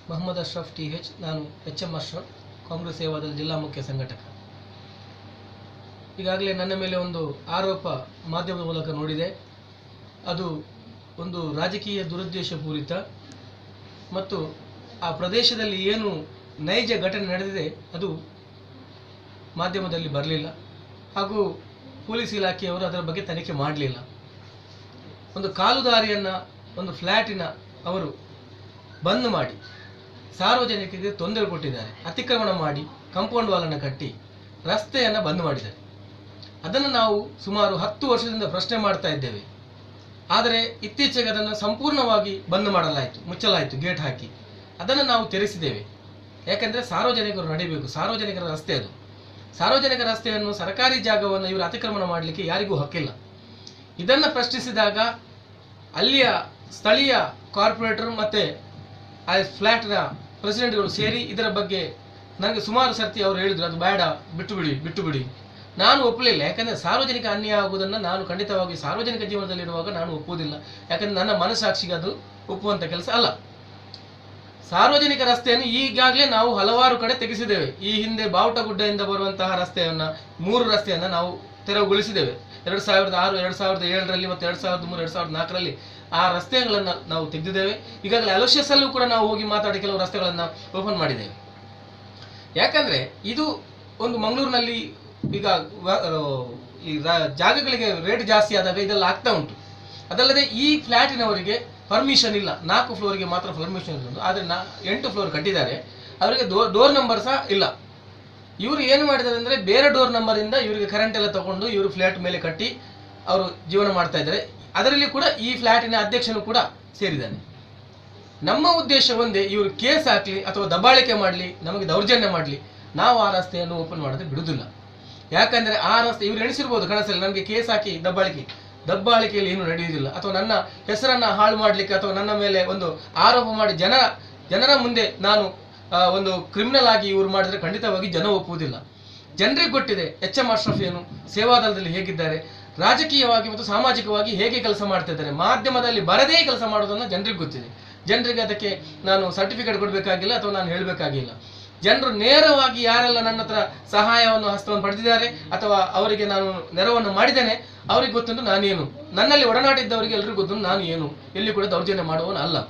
Mohammed Ashraf T H ನಾನು H M Ashraf Congress Sevadal ಜಿಲ್ಲಾ ಮುಖ್ಯ ಸಂಘಟಕ ಈಗಾಗಲೇ ನನ್ನ ಮೇಲೆ ಒಂದು ಆರೋಪ ಮಾಧ್ಯಮದ ಮೂಲಕ ನೋಡಿದೆ ಅದು ಒಂದು ರಾಜಕೀಯ ದುರುದ್ದೇಶಪೂರಿತ ಮತ್ತು ಆ ಪ್ರದೇಶದಲ್ಲಿ ಏನು ನೈಜ ಘಟನೆ ನಡೆದಿದೆ ಅದು ಮಾಧ್ಯಮದಲ್ಲಿ ಬರಲಿಲ್ಲ ಹಾಗೂ ಪೊಲೀಸ್ ಇಲಾಖೆಯವರು ಅದರ ಬಗ್ಗೆ ತನಿಖೆ ಮಾಡಲಿಲ್ಲ ಒಂದು ಕಾಲುದಾರಿಯನ್ನು ಒಂದು ಫ್ಲ್ಯಾಟಿನ ಅವರು ಬಂದ್ ಮಾಡಿ ಸಾರ್ವಜನಿಕರಿಗೆ ತೊಂದರೆ ಕೊಟ್ಟಿದ್ದಾರೆ ಅತಿಕ್ರಮಣ ಮಾಡಿ ಕಾಂಪೌಂಡ್ ವಾಲನ್ನು ಕಟ್ಟಿ ರಸ್ತೆಯನ್ನು ಬಂದ್ ಮಾಡಿದ್ದಾರೆ ಅದನ್ನು ನಾವು ಸುಮಾರು ಹತ್ತು ವರ್ಷದಿಂದ ಪ್ರಶ್ನೆ ಮಾಡ್ತಾ ಇದ್ದೇವೆ ಆದರೆ ಇತ್ತೀಚೆಗೆ ಅದನ್ನು ಸಂಪೂರ್ಣವಾಗಿ ಬಂದ್ ಮಾಡಲಾಯಿತು ಮುಚ್ಚಲಾಯಿತು ಗೇಟ್ ಹಾಕಿ ಅದನ್ನು ನಾವು ತೆರೆಸಿದ್ದೇವೆ ಯಾಕಂದರೆ ಸಾರ್ವಜನಿಕರು ನಡಿಬೇಕು ಸಾರ್ವಜನಿಕರ ರಸ್ತೆ ಅದು ಸಾರ್ವಜನಿಕ ರಸ್ತೆಯನ್ನು ಸರ್ಕಾರಿ ಜಾಗವನ್ನು ಇವರು ಅತಿಕ್ರಮಣ ಮಾಡಲಿಕ್ಕೆ ಯಾರಿಗೂ ಹಕ್ಕಿಲ್ಲ ಇದನ್ನು ಪ್ರಶ್ನಿಸಿದಾಗ ಅಲ್ಲಿಯ ಸ್ಥಳೀಯ ಕಾರ್ಪೊರೇಟರ್ ಮತ್ತು ಆ ಫ್ಲ್ಯಾಟ್ನ ಪ್ರೆಸಿಡೆಂಟ್ಗಳು ಸೇರಿ ಇದರ ಬಗ್ಗೆ ನನಗೆ ಸುಮಾರು ಸರ್ತಿ ಅವರು ಹೇಳಿದ್ರು ಅದು ಬೇಡ ಬಿಟ್ಟು ಬಿಡಿ ಬಿಟ್ಟು ಬಿಡಿ ನಾನು ಒಪ್ಪಲಿಲ್ಲ ಯಾಕಂದರೆ ಸಾರ್ವಜನಿಕ ಅನ್ಯಾಯ ಆಗುವುದನ್ನು ನಾನು ಖಂಡಿತವಾಗಿ ಸಾರ್ವಜನಿಕ ಜೀವನದಲ್ಲಿರುವಾಗ ನಾನು ಒಪ್ಪುವುದಿಲ್ಲ ಯಾಕಂದರೆ ನನ್ನ ಮನಸ್ಸಾಕ್ಷಿಗೆ ಅದು ಒಪ್ಪುವಂಥ ಕೆಲಸ ಅಲ್ಲ ಸಾರ್ವಜನಿಕ ರಸ್ತೆಯನ್ನು ಈಗಾಗಲೇ ನಾವು ಹಲವಾರು ಕಡೆ ತೆಗೆಸಿದ್ದೇವೆ ಈ ಹಿಂದೆ ಬಾವುಟಗುಡ್ಡೆಯಿಂದ ಬರುವಂತಹ ರಸ್ತೆಯನ್ನು ಮೂರು ರಸ್ತೆಯನ್ನು ನಾವು ತೆರವುಗೊಳಿಸಿದ್ದೇವೆ ಎರಡು ಸಾವಿರದ ಆರು ಎರಡು ಸಾವಿರದ ಏಳರಲ್ಲಿ ಮತ್ತು ಎರಡು ಸಾವಿರದ ಮೂರು ಎರಡು ಸಾವಿರದ ನಾಲ್ಕರಲ್ಲಿ ಆ ರಸ್ತೆಗಳನ್ನು ನಾವು ತೆಗೆದಿದ್ದೇವೆ ಈಗಾಗಲೇ ಅಲೋಷಿಯಸ್ ಅಲ್ಲೂ ಕೂಡ ನಾವು ಹೋಗಿ ಮಾತಾಡಿ ಕೆಲವು ರಸ್ತೆಗಳನ್ನು ಓಪನ್ ಮಾಡಿದ್ದೇವೆ ಯಾಕಂದ್ರೆ ಇದು ಒಂದು ಮಂಗಳೂರಿನಲ್ಲಿ ಈಗ ವ- ಆ, ಈ ರ- ಜಾಗಗಳಿಗೆ ರೇಟ್ ಜಾಸ್ತಿ ಆದಾಗ ಇದೆಲ್ಲ ಆಗ್ತಾ ಉಂಟು ಅದಲ್ಲದೆ ಈ ಫ್ಲ್ಯಾಟಿನವರಿಗೆ ಪರ್ಮಿಷನ್ ಇಲ್ಲ ನಾಲ್ಕು ಫ್ಲೋರಿಗೆ ಮಾತ್ರ ಪರ್ಮಿಷನ್ ಇರೋದು ಆದರೆ ನಾ ಎಂಟು ಫ್ಲೋರ್ ಕಟ್ಟಿದ್ದಾರೆ ಅವರಿಗೆ ಡೋರ್ ಡೋರ್ ನಂಬರ್ ಸಹ ಇಲ್ಲ ಇವರು ಏನು ಮಾಡಿದ್ದಾರೆ ಅಂದರೆ ಬೇರೆ ಡೋರ್ ನಂಬರಿಂದ ಇವರಿಗೆ ಕರೆಂಟ್ ಎಲ್ಲ ತಗೊಂಡು ಇವರು ಫ್ಲ್ಯಾಟ್ ಮೇಲೆ ಕಟ್ಟಿ ಅವರು ಜೀವನ ಮಾಡ್ತಾ ಇದ್ದಾರೆ ಅದರಲ್ಲಿ ಕೂಡ ಈ ಫ್ಲ್ಯಾಟಿನ ಅಧ್ಯಕ್ಷನು ಕೂಡ ಸೇರಿದ್ದಾನೆ ನಮ್ಮ ಉದ್ದೇಶ ಒಂದೇ ಇವರು ಕೇಸ್ ಹಾಕಲಿ ಅಥವಾ ದಬ್ಬಾಳಿಕೆ ಮಾಡಲಿ ನಮಗೆ ದೌರ್ಜನ್ಯ ಮಾಡಲಿ ನಾವು ಆ ರಸ್ತೆಯನ್ನು ಓಪನ್ ಮಾಡದೆ ಬಿಡುವುದಿಲ್ಲ ಯಾಕಂದರೆ ಆ ರಸ್ತೆ ಇವ್ರು ಎಣಿಸಿರ್ಬೋದು ಕನಸಲ್ಲಿ ನನಗೆ ಕೇಸ್ ಹಾಕಿ ದಬ್ಬಾಳಿಕೆ ದಬ್ಬಾಳಿಕೆಯಲ್ಲಿ ಏನು ನಡೆಯುವುದಿಲ್ಲ ಅಥವಾ ನನ್ನ ಹೆಸರನ್ನು ಹಾಳು ಮಾಡಲಿಕ್ಕೆ ಅಥವಾ ನನ್ನ ಮೇಲೆ ಒಂದು ಆರೋಪ ಮಾಡಿ ಜನರ ಜನರ ಮುಂದೆ ನಾನು ಆ, ಒಂದು ಕ್ರಿಮಿನಲ್ ಆಗಿ ಇವರು ಮಾಡಿದರೆ ಖಂಡಿತವಾಗಿ ಜನ ಒಪ್ಪುವುದಿಲ್ಲ ಜನರಿಗೆ ಗೊತ್ತಿದೆ ಎಚ್ ಎಂ ಅಶ್ರಫ್ ಏನು ಸೇವಾದಳದಲ್ಲಿ ಹೇಗಿದ್ದಾರೆ ರಾಜಕೀಯವಾಗಿ ಮತ್ತು ಸಾಮಾಜಿಕವಾಗಿ ಹೇಗೆ ಕೆಲಸ ಮಾಡ್ತಾ ಇದ್ದಾರೆ ಮಾಧ್ಯಮದಲ್ಲಿ ಬರದೇ ಕೆಲಸ ಮಾಡೋದನ್ನು ಜನರಿಗೆ ಗೊತ್ತಿದೆ ಜನರಿಗೆ ಅದಕ್ಕೆ ನಾನು ಸರ್ಟಿಫಿಕೇಟ್ ಕೊಡಬೇಕಾಗಿಲ್ಲ ಅಥವಾ ನಾನು ಹೇಳಬೇಕಾಗಿಲ್ಲ ಜನರು ನೇರವಾಗಿ ಯಾರೆಲ್ಲ ನನ್ನ ಹತ್ರ ಸಹಾಯವನ್ನು ಹಸ್ತವನ್ನು ಪಡೆದಿದ್ದಾರೆ ಅಥವಾ ಅವರಿಗೆ ನಾನು ನೆರವನ್ನು ಮಾಡಿದ್ದೇನೆ ಅವರಿಗೆ ಗೊತ್ತುಂಟು ನಾನೇನು ನನ್ನಲ್ಲಿ ಒಡನಾಟ ಇದ್ದವರಿಗೆ ಎಲ್ಲರಿಗೂ ಗೊತ್ತುಂಟು ನಾನು ಏನು ಎಲ್ಲಿ ಕೂಡ ದೌರ್ಜನ್ಯ ಮಾಡುವವನು ಅಲ್ಲ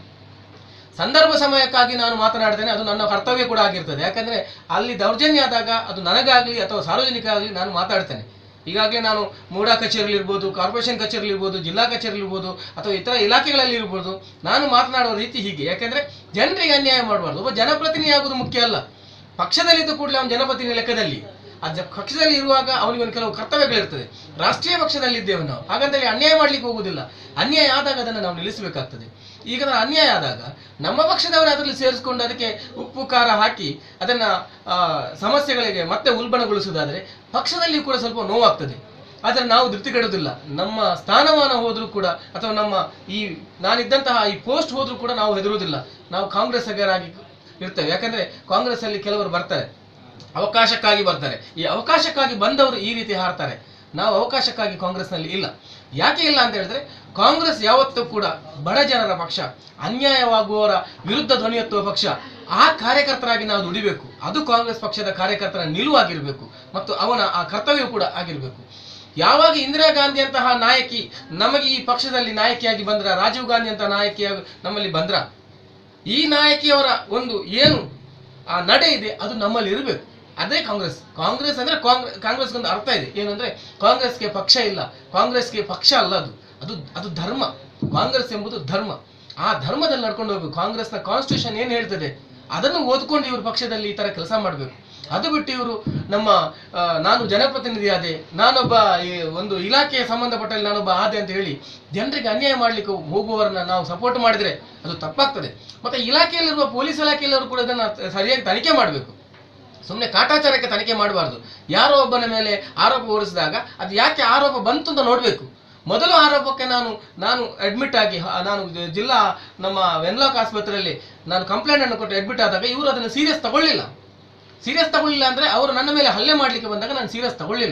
ಸಂದರ್ಭ ಸಮಯಕ್ಕಾಗಿ ನಾನು ಮಾತನಾಡ್ತೇನೆ ಅದು ನನ್ನ ಕರ್ತವ್ಯ ಕೂಡ ಆಗಿರ್ತದೆ ಯಾಕಂದ್ರೆ ಅಲ್ಲಿ ದೌರ್ಜನ್ಯ ಆದಾಗ ಅದು ನನಗಾಗಲಿ ಅಥವಾ ಸಾರ್ವಜನಿಕ ಆಗಲಿ ನಾನು ಮಾತಾಡ್ತೇನೆ ಈಗಾಗಲೇ ನಾನು ಮೂಡಾ ಕಚೇರಿಲಿ ಇರ್ಬೋದು ಕಾರ್ಪೊರೇಷನ್ ಕಚೇರಿಲಿ ಇರ್ಬೋದು ಜಿಲ್ಲಾ ಕಚೇರಿಲಿ ಇರ್ಬೋದು ಅಥವಾ ಇತರ ಇಲಾಖೆಗಳಲ್ಲಿ ಇರ್ಬೋದು ನಾನು ಮಾತನಾಡುವ ರೀತಿ ಹೀಗೆ ಯಾಕೆಂದ್ರೆ ಜನರಿಗೆ ಅನ್ಯಾಯ ಮಾಡಬಾರ್ದು ಒಬ್ಬ ಜನಪ್ರತಿನಿಧಿ ಆಗುವುದು ಮುಖ್ಯ ಅಲ್ಲ ಪಕ್ಷದಲ್ಲಿದ್ದ ಕೂಡಲೇ ಅವನು ಜನಪ್ರತಿನಿಧಿ ಲೆಕ್ಕದಲ್ಲಿ ಆ ಜ ಪಕ್ಷದಲ್ಲಿ ಇರುವಾಗ ಅವನಿಗೆ ಒಂದು ಕೆಲವು ಕರ್ತವ್ಯಗಳಿರ್ತದೆ ರಾಷ್ಟ್ರೀಯ ಪಕ್ಷದಲ್ಲಿದ್ದೇವೆ ನಾವು ಹಾಗಂತೇಳಿ ಅನ್ಯಾಯ ಮಾಡ್ಲಿಕ್ಕೆ ಹೋಗುವುದಿಲ್ಲ ಅನ್ಯಾಯ ಆದಾಗ ಅದನ್ನು ನಾವು ನಿಲ್ಲಿಸಬೇಕಾಗ್ತದೆ ಈಗ ಅದರ ಅನ್ಯಾಯ ಆದಾಗ ನಮ್ಮ ಪಕ್ಷದವರು ಅದರಲ್ಲಿ ಸೇರಿಸ್ಕೊಂಡು ಅದಕ್ಕೆ ಉಪ್ಪು ಖಾರ ಹಾಕಿ ಅದನ್ನ ಆ, ಸಮಸ್ಯೆಗಳಿಗೆ ಮತ್ತೆ ಉಲ್ಬಣಗೊಳಿಸುವುದಾದರೆ ಪಕ್ಷದಲ್ಲಿ ಕೂಡ ಸ್ವಲ್ಪ ನೋವಾಗ್ತದೆ ಆದರೆ ನಾವು ಧೃತಿ ಕೆಡುವುದಿಲ್ಲ ನಮ್ಮ ಸ್ಥಾನಮಾನ ಹೋದ್ರೂ ಕೂಡ ಅಥವಾ ನಮ್ಮ ಈ ನಾನಿದ್ದಂತಹ ಈ ಪೋಸ್ಟ್ ಹೋದ್ರೂ ಕೂಡ ನಾವು ಹೆದರುವುದಿಲ್ಲ ನಾವು ಕಾಂಗ್ರೆಸ್ಸಿಗರಾಗಿ ಇರ್ತೇವೆ ಯಾಕಂದ್ರೆ ಕಾಂಗ್ರೆಸ್ ಅಲ್ಲಿ ಕೆಲವರು ಬರ್ತಾರೆ ಅವಕಾಶಕ್ಕಾಗಿ ಬರ್ತಾರೆ ಈ ಅವಕಾಶಕ್ಕಾಗಿ ಬಂದವರು ಈ ರೀತಿ ಹಾರ್ತಾರೆ ನಾವು ಅವಕಾಶಕ್ಕಾಗಿ ಕಾಂಗ್ರೆಸ್ನಲ್ಲಿ ಇಲ್ಲ ಯಾಕೆ ಇಲ್ಲ ಅಂತ ಹೇಳಿದ್ರೆ ಕಾಂಗ್ರೆಸ್ ಯಾವತ್ತೂ ಕೂಡ ಬಡ ಜನರ ಪಕ್ಷ ಅನ್ಯಾಯವಾಗುವವರ ವಿರುದ್ಧ ಧ್ವನಿ ಎತ್ತುವ ಪಕ್ಷ ಆ ಕಾರ್ಯಕರ್ತರಾಗಿ ನಾವು ದುಡಿಬೇಕು ಅದು ಕಾಂಗ್ರೆಸ್ ಪಕ್ಷದ ಕಾರ್ಯಕರ್ತರ ನಿಲುವಾಗಿರಬೇಕು ಮತ್ತು ಅವನ ಆ ಕರ್ತವ್ಯ ಕೂಡ ಆಗಿರಬೇಕು ಯಾವಾಗ ಇಂದಿರಾ ಗಾಂಧಿ ಅಂತಹ ನಾಯಕಿ ನಮಗೆ ಈ ಪಕ್ಷದಲ್ಲಿ ನಾಯಕಿಯಾಗಿ ಬಂದ್ರ ರಾಜೀವ್ ಗಾಂಧಿ ಅಂತ ನಾಯಕಿಯಾಗಿ ನಮ್ಮಲ್ಲಿ ಬಂದ್ರ ಈ ನಾಯಕಿಯವರ ಒಂದು ಏನು ಆ ನಡೆ ಇದೆ ಅದು ನಮ್ಮಲ್ಲಿ ಇರಬೇಕು ಅದೇ ಕಾಂಗ್ರೆಸ್ ಕಾಂಗ್ರೆಸ್ ಅಂದ್ರೆ ಕಾಂಗ್ರೆಸ್ ಕಾಂಗ್ರೆಸ್ಗೆ ಒಂದು ಅರ್ಥ ಇದೆ ಏನಂದ್ರೆ ಕಾಂಗ್ರೆಸ್ಗೆ ಪಕ್ಷ ಇಲ್ಲ ಕಾಂಗ್ರೆಸ್ಗೆ ಪಕ್ಷ ಅಲ್ಲ ಅದು ಅದು ಅದು ಧರ್ಮ ಕಾಂಗ್ರೆಸ್ ಎಂಬುದು ಧರ್ಮ ಆ ಧರ್ಮದಲ್ಲಿ ನಡ್ಕೊಂಡು ಹೋಗ್ಬೇಕು ಕಾಂಗ್ರೆಸ್ನ ಕಾನ್ಸ್ಟಿಟ್ಯೂಷನ್ ಏನು ಹೇಳ್ತದೆ ಅದನ್ನು ಓದ್ಕೊಂಡು ಇವರು ಪಕ್ಷದಲ್ಲಿ ಈ ತರ ಕೆಲಸ ಮಾಡಬೇಕು ಅದು ಬಿಟ್ಟು ಇವರು ನಮ್ಮ ಆ, ನಾನು ಜನಪ್ರತಿನಿಧಿ ಆದೆ ನಾನೊಬ್ಬ ಈ ಒಂದು ಇಲಾಖೆಯ ಸಂಬಂಧಪಟ್ಟಲ್ಲಿ ನಾನೊಬ್ಬ ಆದೆ ಅಂತ ಹೇಳಿ ಜನರಿಗೆ ಅನ್ಯಾಯ ಮಾಡಲಿಕ್ಕೆ ಹೋಗುವವರನ್ನ ನಾವು ಸಪೋರ್ಟ್ ಮಾಡಿದ್ರೆ ಅದು ತಪ್ಪಾಗ್ತದೆ ಮತ್ತೆ ಇಲಾಖೆಯಲ್ಲಿರುವ ಪೊಲೀಸ್ ಇಲಾಖೆಯಲ್ಲವರು ಕೂಡ ಇದನ್ನು ಸರಿಯಾಗಿ ತನಿಖೆ ಮಾಡಬೇಕು ಸುಮ್ಮನೆ ಕಾಟಾಚಾರಕ್ಕೆ ತನಿಖೆ ಮಾಡಬಾರ್ದು ಯಾರೋ ಒಬ್ಬನ ಮೇಲೆ ಆರೋಪ ಹೊರಿಸಿದಾಗ ಅದು ಯಾಕೆ ಆರೋಪ ಬಂತು ಅಂತ ನೋಡಬೇಕು ಮೊದಲು ಆರೋಪಕ್ಕೆ ನಾನು ನಾನು ಅಡ್ಮಿಟ್ ಆಗಿ ಹ- ನಾನು ಜ- ಜಿಲ್ಲಾ ನಮ್ಮ ವೆನ್ಲಾಕ್ ಆಸ್ಪತ್ರೆಯಲ್ಲಿ ನಾನು ಕಂಪ್ಲೇಂಟ್ ಅನ್ನು ಕೊಟ್ಟು ಅಡ್ಮಿಟ್ ಆದಾಗ ಇವರು ಅದನ್ನು ಸೀರಿಯಸ್ ತಗೊಳ್ಳಿಲ್ಲ ಸೀರಿಯಸ್ ತಗೊಳ್ಳಿಲ್ಲ ಅಂದ್ರೆ ಅವರು ನನ್ನ ಮೇಲೆ ಹಲ್ಲೆ ಮಾಡಲಿಕ್ಕೆ ಬಂದಾಗ ನಾನು ಸೀರಿಯಸ್ ತಗೊಳ್ಳಿಲ್ಲ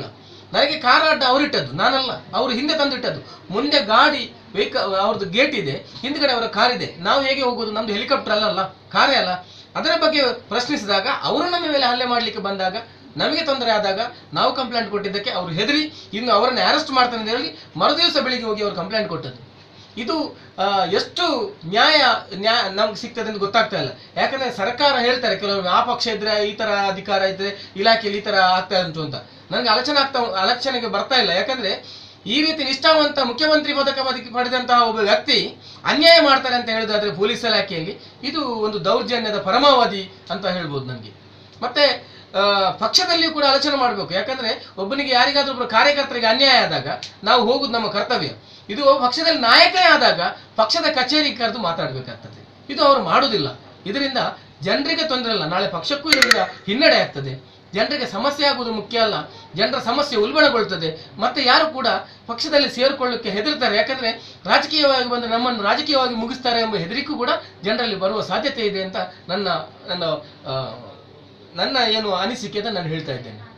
ನನಗೆ ಕಾರ ಅಡ್ಡ ಅವರಿಟ್ಟದ್ದು ನಾನಲ್ಲ ಅವರು ಹಿಂದೆ ತಂದಿಟ್ಟದ್ದು ಮುಂದೆ ಗಾಡಿ ವೆಹಿಕ ಅವ್ರದ್ದು ಗೇಟ್ ಇದೆ ಹಿಂದ್ಗಡೆ ಅವರ ಕಾರ್ ಇದೆ ನಾವು ಹೇಗೆ ಹೋಗೋದು ನಮ್ದು ಹೆಲಿಕಾಪ್ಟರ್ ಅಲ್ಲಲ್ಲ ಕಾರೇ ಅಲ್ಲ ಅದರ ಬಗ್ಗೆ ಪ್ರಶ್ನಿಸಿದಾಗ ಅವರು ನಮ್ಮ ಮೇಲೆ ಹಲ್ಲೆ ಮಾಡಲಿಕ್ಕೆ ಬಂದಾಗ ನಮಗೆ ತೊಂದರೆ ಆದಾಗ ನಾವು ಕಂಪ್ಲೇಂಟ್ ಕೊಟ್ಟಿದ್ದಕ್ಕೆ ಅವರು ಹೆದರಿ ಇನ್ನು ಅವರನ್ನು ಅರೆಸ್ಟ್ ಮಾಡ್ತಾನೆ ಅಂತ ಹೇಳಿ ಮರುದಿವಸ ಬೆಳಿಗ್ಗೆ ಹೋಗಿ ಅವರು ಕಂಪ್ಲೇಂಟ್ ಕೊಟ್ಟದ್ದು ಇದು ಆ, ಎಷ್ಟು ನ್ಯಾಯ ನ್ಯಾಯ ನಮ್ಗೆ ಸಿಗ್ತದೆ ಅಂತ ಗೊತ್ತಾಗ್ತಾ ಇಲ್ಲ ಯಾಕಂದ್ರೆ ಸರ್ಕಾರ ಹೇಳ್ತಾರೆ ಕೆಲವೊಮ್ಮೆ ಆ ಪಕ್ಷ ಇದ್ರೆ ಈ ತರ ಅಧಿಕಾರ ಇದ್ರೆ ಇಲಾಖೆಯಲ್ಲಿ ಈ ತರ ಆಗ್ತಾ ಉಂಟು ಅಂತ ನನಗೆ ಆಲೋಚನೆ ಆಗ್ತಾ ಆಲೋಚನೆಗೆ ಬರ್ತಾ ಇಲ್ಲ ಯಾಕಂದ್ರೆ ಈ ರೀತಿ ನಿಷ್ಠಾವಂತ ಮುಖ್ಯಮಂತ್ರಿ ಪದಕ ಬದುಕಿ ಪಡೆದಂತಹ ಒಬ್ಬ ವ್ಯಕ್ತಿ ಅನ್ಯಾಯ ಮಾಡ್ತಾರೆ ಅಂತ ಹೇಳಿದಾದ್ರೆ ಪೊಲೀಸ್ ಇಲಾಖೆಯಲ್ಲಿ ಇದು ಒಂದು ದೌರ್ಜನ್ಯದ ಪರಮಾವಧಿ ಅಂತ ಹೇಳ್ಬೋದು ನನಗೆ ಮತ್ತೆ ಆ, ಪಕ್ಷದಲ್ಲಿಯೂ ಕೂಡ ಆಲೋಚನೆ ಮಾಡಬೇಕು ಯಾಕಂದ್ರೆ ಒಬ್ಬನಿಗೆ ಯಾರಿಗಾದ್ರೂ ಒಬ್ಬರು ಕಾರ್ಯಕರ್ತರಿಗೆ ಅನ್ಯಾಯ ಆದಾಗ ನಾವು ಹೋಗುದು ನಮ್ಮ ಕರ್ತವ್ಯ ಇದು ಒಬ್ಬ ಪಕ್ಷದಲ್ಲಿ ನಾಯಕನೇ ಆದಾಗ ಪಕ್ಷದ ಕಚೇರಿಗೆ ಕರೆದು ಮಾತಾಡಬೇಕಾಗ್ತದೆ ಇದು ಅವರು ಮಾಡುವುದಿಲ್ಲ ಇದರಿಂದ ಜನರಿಗೆ ತೊಂದರೆ ಇಲ್ಲ ನಾಳೆ ಪಕ್ಷಕ್ಕೂ ಇದರಿಂದ ಹಿನ್ನಡೆ ಆಗ್ತದೆ ಜನರಿಗೆ ಸಮಸ್ಯೆ ಆಗುವುದು ಮುಖ್ಯ ಅಲ್ಲ ಜನರ ಸಮಸ್ಯೆ ಉಲ್ಬಣಗೊಳ್ತದೆ ಮತ್ತೆ ಯಾರು ಕೂಡ ಪಕ್ಷದಲ್ಲಿ ಸೇರಿಕೊಳ್ಳಕ್ಕೆ ಹೆದರ್ತಾರೆ ಯಾಕಂದ್ರೆ ರಾಜಕೀಯವಾಗಿ ಬಂದು ನಮ್ಮನ್ನು ರಾಜಕೀಯವಾಗಿ ಮುಗಿಸ್ತಾರೆ ಎಂಬ ಹೆದರಿಕೆ ಕೂಡ ಜನರಲ್ಲಿ ಬರುವ ಸಾಧ್ಯತೆ ಇದೆ ಅಂತ ನನ್ನ ನನ್ನ ಆ, ನನ್ನ ಏನು ಅನಿಸಿಕೆ ಅಂತ ನಾನು ಹೇಳ್ತಾ ಇದ್ದೇನೆ